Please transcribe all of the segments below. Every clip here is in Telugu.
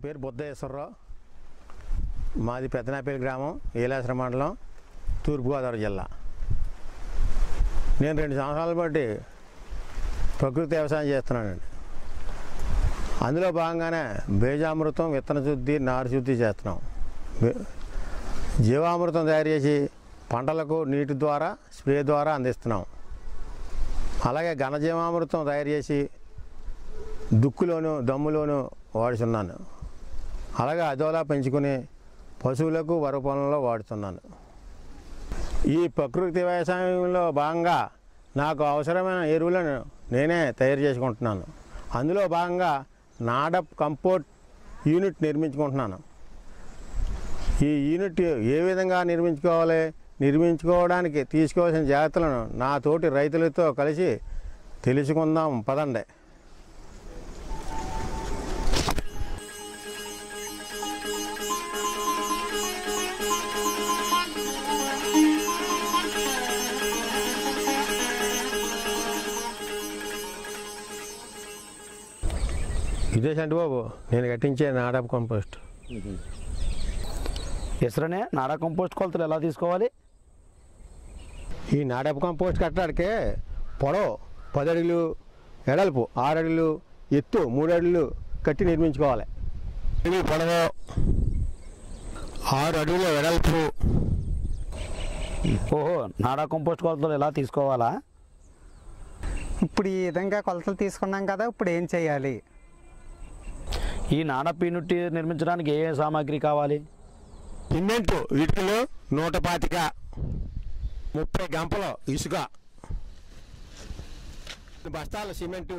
పేరు బుద్ధేశ్వరరావు మాది పెద్దనాపల్లి గ్రామం ఏలాశ్ర మండలం తూర్పుగోదావరి జిల్లా నేను రెండు సంవత్సరాల బట్టి ప్రకృతి వ్యవసాయం చేస్తున్నానండి అందులో భాగంగానే బీజామృతం విత్తన శుద్ధి నారు శుద్ధి చేస్తున్నాం బే- జీవామృతం తయారు చేసి పంటలకు నీటి ద్వారా స్ప్రే ద్వారా అందిస్తున్నాం అలాగే ఘనజీవామృతం తయారు చేసి దుక్కులోను దమ్ములోను వాడుతున్నాను అలాగే అదోలా పెంచుకుని పశువులకు వరి పొలంలో వాడుతున్నాను ఈ ప్రకృతి వ్యవసాయంలో భాగంగా నాకు అవసరమైన ఎరువులను నేనే తయారు చేసుకుంటున్నాను అందులో భాగంగా నాడప్ కంపోర్ట్ యూనిట్ నిర్మించుకుంటున్నాను ఈ యూనిట్ ఏ విధంగా నిర్మించుకోవాలి నిర్మించుకోవడానికి తీసుకోవాల్సిన జాగ్రత్తలను నా తోటి రైతులతో కలిసి తెలుసుకుందాం పదండి ఇదే చంటి బాబు నేను కట్టించే నాడప్ కంపోస్ట్ ఎసరనే నాడా కంపోస్ట్ కొలతలు ఎలా తీసుకోవాలి ఈ నాడప్ కంపోస్ట్ కట్టడానికి పొడవు పది అడుగులు ఎడల్పు ఆరు అడుగులు ఎత్తు మూడు అడుగులు కట్టి నిర్మించుకోవాలి ఇది పొడవు ఆరు అడుగుల వెడల్పు ఓహో నాడా కంపోస్ట్ కొలతలు ఎలా తీసుకోవాలా ఇప్పుడు ఈ విధంగా కొలతలు తీసుకున్నాం కదా ఇప్పుడు ఏం చేయాలి ఈ నాడా పీనుట్టి నిర్మించడానికి ఏ ఏ సామాగ్రి కావాలి సిమెంటు ఇటుకలు నూట పాతిక ముప్పై గంపలు ఇసుక బస్తాల సిమెంటు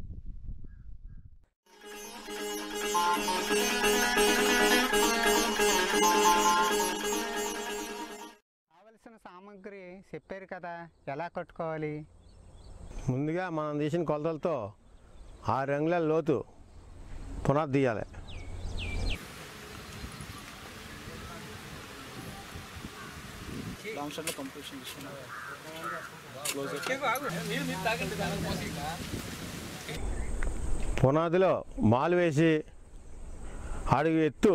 కావలసిన సామాగ్రి చెప్పారు కదా ఎలా కట్టుకోవాలి ముందుగా మనం తీసిన కొలతలతో ఆరు అంగుళాల లోతు పునాది తీయాలి పునాదిలో మాలు వేసి అడుగు ఎత్తు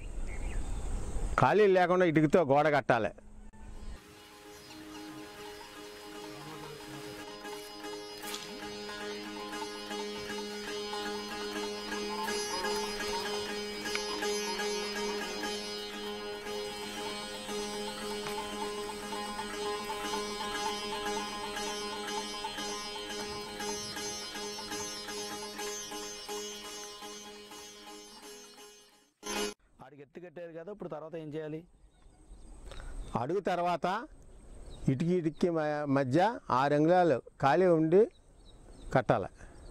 ఖాళీ లేకుండా ఇటుకతో గోడ కట్టాలి ఆడికి ఎత్తు కట్టారు కదా ఇప్పుడు తర్వాత ఏం చేయాలి అడుగు తర్వాత ఇటుకి ఇటుకి మ- మధ్య ఆరు అంగుళాలు ఖాళీ ఉండి కట్టాలి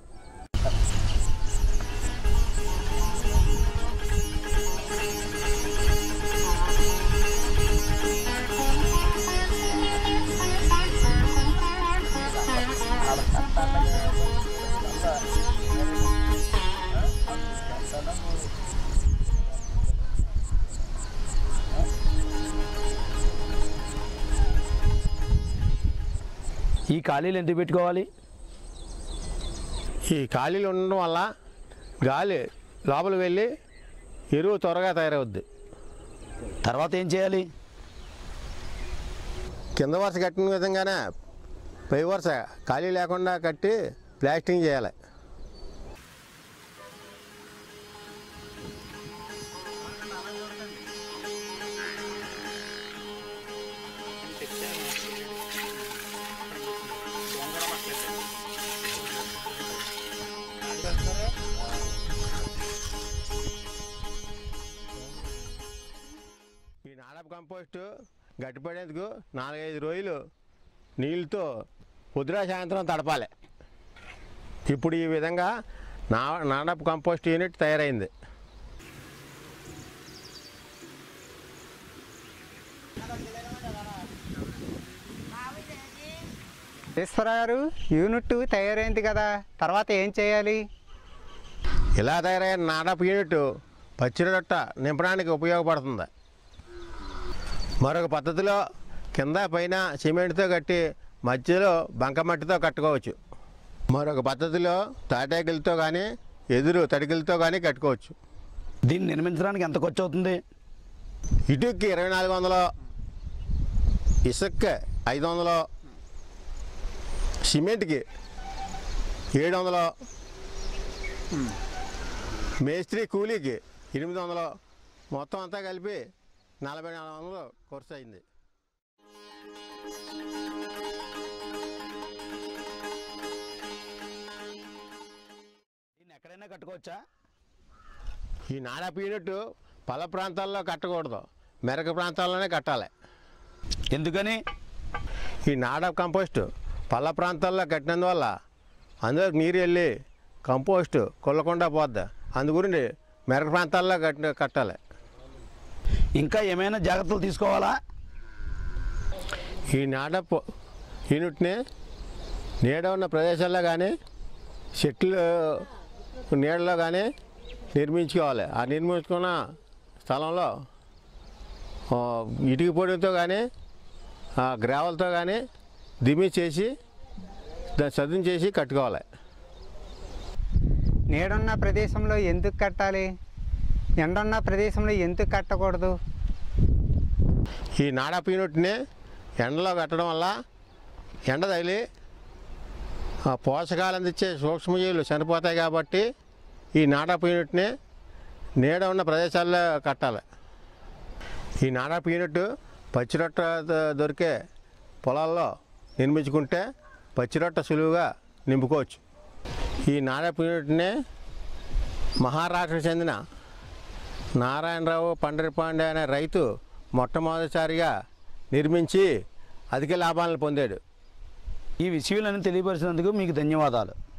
ఈ ఖాళీలు ఎందుకు పెట్టుకోవాలి ఈ ఖాళీలు ఉండడం వల్ల గాలి లోపల వెళ్ళి ఎరువు త్వరగా తయారవుద్ది తర్వాత ఏం చేయాలి కింద వరుస కట్టిన విధంగానే పై వరుస ఖాళీ లేకుండా కట్టి ప్లాస్టింగ్ చేయాలి ఈ నాడప్ కంపోస్ట్ గట్టిపడేందుకు నాలుగైదు రోజులు నీళ్ళతో పొద్దున సాయంత్రం తడపాలి ఇప్పుడు ఈ విధంగా నా నాడప్ కంపోస్ట్ యూనిట్ తయారైంది ఈశ్వర గారు యూనిట్ తయారైంది కదా తర్వాత ఏం చేయాలి ఇలా తయారైన నాడప్ యూనిట్ పచ్చిరొట్ట నింపడానికి ఉపయోగపడుతుంది మరొక పద్ధతిలో కింద పైన సిమెంట్తో కట్టి మధ్యలో బంకమట్టితో కట్టుకోవచ్చు మరొక పద్ధతిలో తాటాకులతో కానీ ఎదురు తడికలతో కానీ కట్టుకోవచ్చు దీన్ని నిర్మించడానికి ఎంత ఖర్చు అవుతుంది ఇటుక్కి ఇరవై నాలుగు వందలు ఇసుక్కి ఐదు వందలు సిమెంట్కి ఏడు వందలు మేస్త్రి కూలీకి ఎనిమిది వందలు మొత్తం అంతా కలిపి నలభై నాలుగు వందలు ఖర్చు అయింది దీన్ని ఎక్కడైనా కట్టుకోవచ్చా ఈ నాడాపు యూనిట్ పల ప్రాంతాల్లో కట్టకూడదు మెరక ప్రాంతాల్లోనే కట్టాలి ఎందుకని ఈ నాడాప్ కంపోస్ట్ పల్ల ప్రాంతాల్లో కట్టినందువల్ల అందులో నీరు వెళ్ళి కంపోస్ట్ కొల్లకుండా పోద్ది అందుగురించి మెరక ప్రాంతాల్లో కట్టి కట్టాలి ఇంకా ఏమైనా జాగ్రత్తలు తీసుకోవాలా ఈ నాడప్ యూనిట్ని నీడ ఉన్న ప్రదేశాల్లో కానీ చెట్లు నీడలో కానీ నిర్మించుకోవాలి ఆ నిర్మించుకున్న స్థలంలో ఆ, ఇటుక పొడితో కానీ ఆ గ్రావెల్తో కానీ దిమ్మి చేసి దాన్ని సదును చేసి కట్టుకోవాలి నీడున్న ప్రదేశంలో ఎందుకు కట్టాలి ఎండున్న ప్రదేశంలో ఎందుకు కట్టకూడదు ఈ నాడప్ యూనిట్ని ఎండలో కట్టడం వల్ల ఎండ తగిలి ఆ పోషకాలు అందించే సూక్ష్మజీవులు చనిపోతాయి కాబట్టి ఈ నాడప్ యూనిట్ని నీడ ఉన్న ప్రదేశాల్లో కట్టాలి ఈ నాడప్ యూనిట్ పచ్చిరొట్ట ద- దొరికే పొలాల్లో నిర్మించుకుంటే పచ్చిరొట్ట సులువుగా నింపుకోవచ్చు ఈ నాడప్ యూనిట్ని మహారాష్ట్రకు చెందిన నారాయణరావు పండరిపాండే అనే రైతు మొట్టమొదటిసారిగా నిర్మించి అధిక లాభాలను పొందాడు ఈ విషయాలను తెలియపరిచినందుకు మీకు ధన్యవాదాలు